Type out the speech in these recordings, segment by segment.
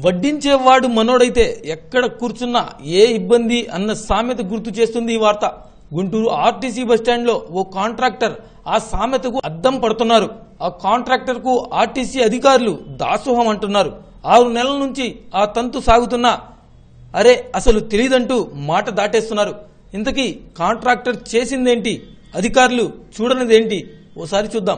వడ్డించేవాడు మనోడైతే ఎక్కడ కూర్చున్నా ఏ ఇబ్బంది అన్న సామెత గుర్తు చేస్తుంది ఈ వార్త గుంటూరు ఆర్టీసీ బస్టాండ్లో ఓ కాంట్రాక్టర్ ఆ సామెతకు అద్దం పడుతున్నారు ఆ కాంట్రాక్టర్ కు ఆర్టీసీ అధికారులు దాసోహం అంటున్నారు ఆరు నెలల నుంచి ఆ తంతు సాగుతున్నా అరే అసలు తెలియదంటూ మాట దాటేస్తున్నారు ఇంతకీ కాంట్రాక్టర్ చేసిందేంటి అధికారులు చూడనిదేంటి ఓసారి చూద్దాం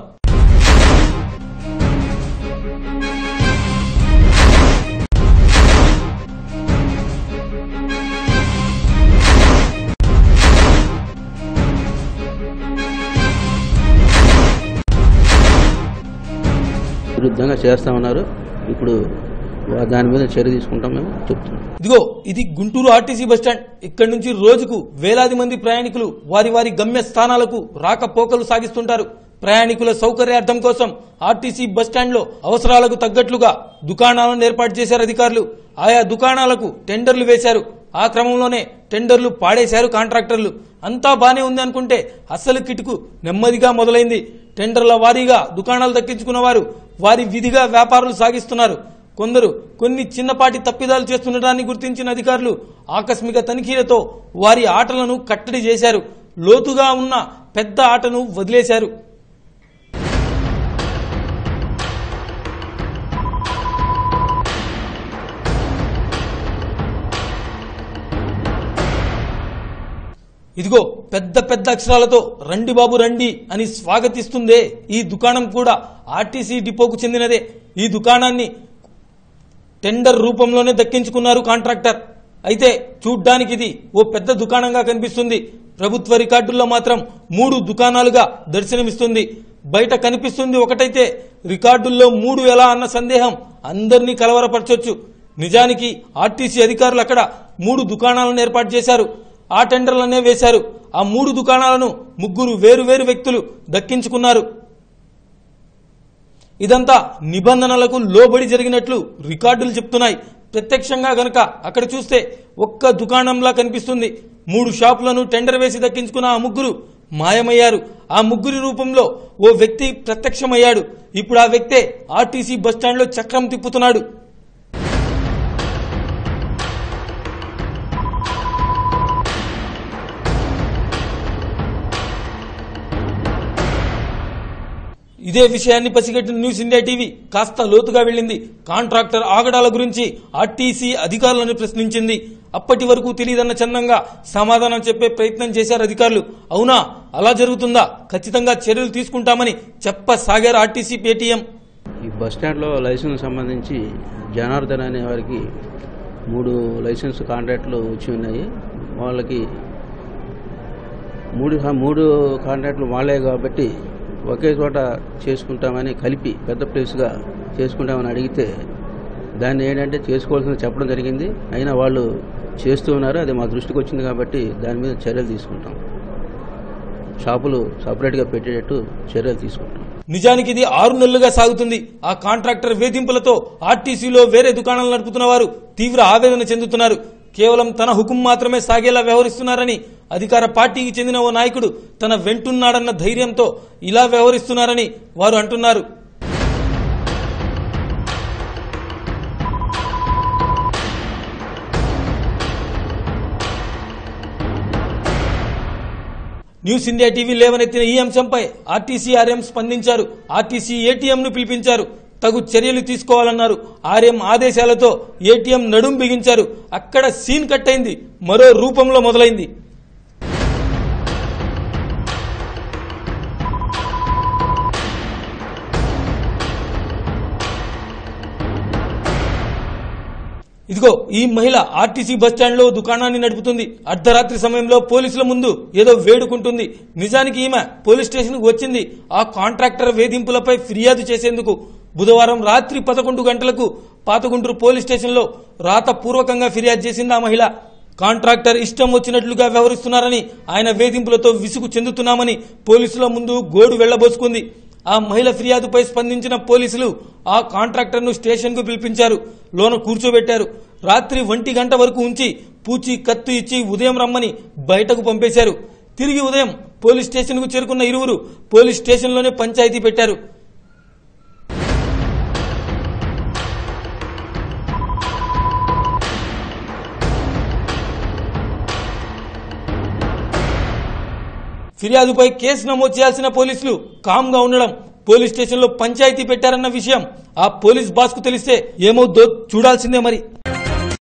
విరుద్ధంగా చేస్తా ఉన్నారు ఇప్పుడు వా- దాని మీద చర్య తీసుకుంటాం మేము చెప్తున్నాం ఇదిగో ఇది గుంటూరు ఆర్టీసీ బస్టాండ్ ఇక్కడి నుంచి రోజుకు వేలాది మంది ప్రయాణికులు వారి వారి గమ్య స్థానాలకు రాకపోకలు సాగిస్తుంటారు ప్రయాణికుల సౌకర్యార్థం కోసం ఆర్టీసీ బస్టాండ్ లో అవసరాలకు తగ్గట్లుగా దుకాణాలను ఏర్పాటు చేశారు అధికారులు ఆయా దుకాణాలకు టెండర్లు వేశారు ఆ క్రమంలోనే టెండర్లు పాడేశారు కాంట్రాక్టర్లు అంతా బానే ఉంది అనుకుంటే అసలు కిటుకు నెమ్మదిగా మొదలైంది టెండర్ల వారీగా దుకాణాలు దక్కించుకున్న వారు వారి విధిగా వ్యాపారాలు సాగిస్తున్నారు కొందరు కొన్ని చిన్నపాటి తప్పిదాలు చేస్తుండటాన్ని గుర్తించిన అధికారులు ఆకస్మిక తనిఖీలతో వారి ఆటలను కట్టడి చేశారు లోతుగా ఉన్న పెద్ద ఆటను వదిలేశారు ఇదిగో పెద్ద పెద్ద అక్షరాలతో రండి బాబు రండి అని స్వాగతిస్తుందే ఈ దుకాణం కూడా ఆర్టీసీ డిపోకు చెందినదే ఈ దుకాణాన్ని టెండర్ రూపంలోనే దక్కించుకున్నారు కాంట్రాక్టర్ అయితే చూడ్డానికి ఇది ఓ పెద్ద దుకాణంగా కనిపిస్తుంది ప్రభుత్వ రికార్డుల్లో మాత్రం మూడు దుకాణాలుగా దర్శనమిస్తుంది బయట కనిపిస్తుంది ఒకటైతే రికార్డుల్లో మూడు ఎలా అన్న సందేహం అందరినీ కలవరపరచొచ్చు నిజానికి ఆర్టీసీ అధికారులు అక్కడ మూడు దుకాణాలను ఏర్పాటు చేశారు ఆ టెండర్లనే వేశారు ఆ మూడు దుకాణాలను ముగ్గురు వేరు వేరు వ్యక్తులు దక్కించుకున్నారు ఇదంతా నిబంధనలకు లోబడి జరిగినట్లు రికార్డులు చెప్తున్నాయి ప్రత్యక్షంగా గనక అక్కడ చూస్తే ఒక్క దుకాణంలా కనిపిస్తుంది మూడు షాపులను టెండర్ వేసి దక్కించుకున్న ఆ ముగ్గురు మాయమయ్యారు ఆ ముగ్గురి రూపంలో ఓ వ్యక్తి ప్రత్యక్షమయ్యాడు ఇప్పుడు ఆ వ్యక్తే ఆర్టీసీ బస్టాండ్లో చక్రం తిప్పుతున్నాడు ఇదే విషయాన్ని పసిగట్టిన న్యూస్ ఇండియా టీవీ కాస్త లోతుగా వెళ్ళింది కాంట్రాక్టర్ ఆగడాల గురించి ఆర్టీసీ అధికారులను ప్రశ్నించింది అప్పటి వరకు తెలియదన్న చందంగా సమాధానం చెప్పే ప్రయత్నం చేశారు అధికారులు అవునా అలా జరుగుతుందా ఖచ్చితంగా చర్యలు తీసుకుంటామని చెప్పసాగారు ఆర్టీసీ పేటీఎం ఈ బస్ స్టాండ్లో లైసెన్స్ సంబంధించి జనార్దన్ అనే వారికి మూడు లైసెన్స్ కాంట్రాక్ట్లు వచ్చి ఉన్నాయి వాళ్ళకి మూడు మూడు కాంట్రాక్ట్లు వాళ్ళే కాబట్టి ఒకే చోట చేసుకుంటామని కలిపి పెద్ద ప్లేస్గా చేసుకుంటామని అడిగితే దాన్ని ఏంటంటే చేసుకోవాల్సింది చెప్పడం జరిగింది అయినా వాళ్ళు చేస్తూ ఉన్నారు అది మా దృష్టికి వచ్చింది కాబట్టి దాని మీద చర్యలు తీసుకుంటాం షాపులు సపరేట్గా పెట్టేటట్టు చర్యలు తీసుకుంటాం నిజానికి ఇది ఆరు నెలలుగా సాగుతుంది ఆ కాంట్రాక్టర్ వేధింపులతో ఆర్టీసీలో వేరే దుకాణాలు నడుపుతున్న వారు తీవ్ర ఆవేదన చెందుతున్నారు కేవలం తన హుకుం మాత్రమే సాగేలా వ్యవహరిస్తున్నారని అధికార పార్టీకి చెందిన ఓ నాయకుడు తన వెంటున్నాడన్న ధైర్యంతో ఇలా వ్యవహరిస్తున్నారని వారు అంటున్నారు న్యూస్ ఇండియా టీవీ లేవనెత్తిన ఈ అంశంపై ఆర్టీసీ ఆర్ఎం స్పందించారు ఆర్టీసీ ఏటీఎం ను పిలిపించారు తగు చర్యలు తీసుకోవాలన్నారు ఆర్ఎం ఆదేశాలతో ఏటీఎం నడుం బిగించారు అక్కడ సీన్ కట్ అయింది మరో రూపంలో మొదలైంది ఇదిగో ఈ మహిళ ఆర్టీసీ బస్టాండ్ లో దుకాణాన్ని నడుపుతుంది అర్ధరాత్రి సమయంలో పోలీసుల ముందు ఏదో వేడుకుంటుంది నిజానికి ఈమె పోలీస్ స్టేషన్ కు వచ్చింది ఆ కాంట్రాక్టర్ వేధింపులపై ఫిర్యాదు చేసేందుకు బుధవారం రాత్రి పదకొండు గంటలకు పాతగుంటూరు పోలీస్ స్టేషన్ లో రాతపూర్వకంగా ఫిర్యాదు చేసింది ఆ మహిళ కాంట్రాక్టర్ ఇష్టం వచ్చినట్లుగా వ్యవహరిస్తున్నారని ఆయన వేధింపులతో విసుగు చెందుతున్నామని పోలీసుల ముందు గోడు వెళ్లబోసుకుంది ఆ మహిళ ఫిర్యాదుపై స్పందించిన పోలీసులు ఆ కాంట్రాక్టర్ను స్టేషన్కు పిలిపించారు లోన కూర్చోబెట్టారు రాత్రి ఒంటి గంట వరకు ఉంచి పూచి కత్తు ఇచ్చి ఉదయం రమ్మని బయటకు పంపేశారు తిరిగి ఉదయం పోలీస్ స్టేషన్కు చేరుకున్న ఇరువురు పోలీస్ స్టేషన్లోనే పంచాయతీ పెట్టారు ఫిర్యాదుపై కేసు నమోదు చేయాల్సిన పోలీసులు కామ్ గా ఉండడం పోలీస్ స్టేషన్ లో పంచాయతీ పెట్టారన్న విషయం ఆ పోలీస్ బాస్ కు తెలిస్తే ఏమవుద్దో చూడాల్సిందే మరి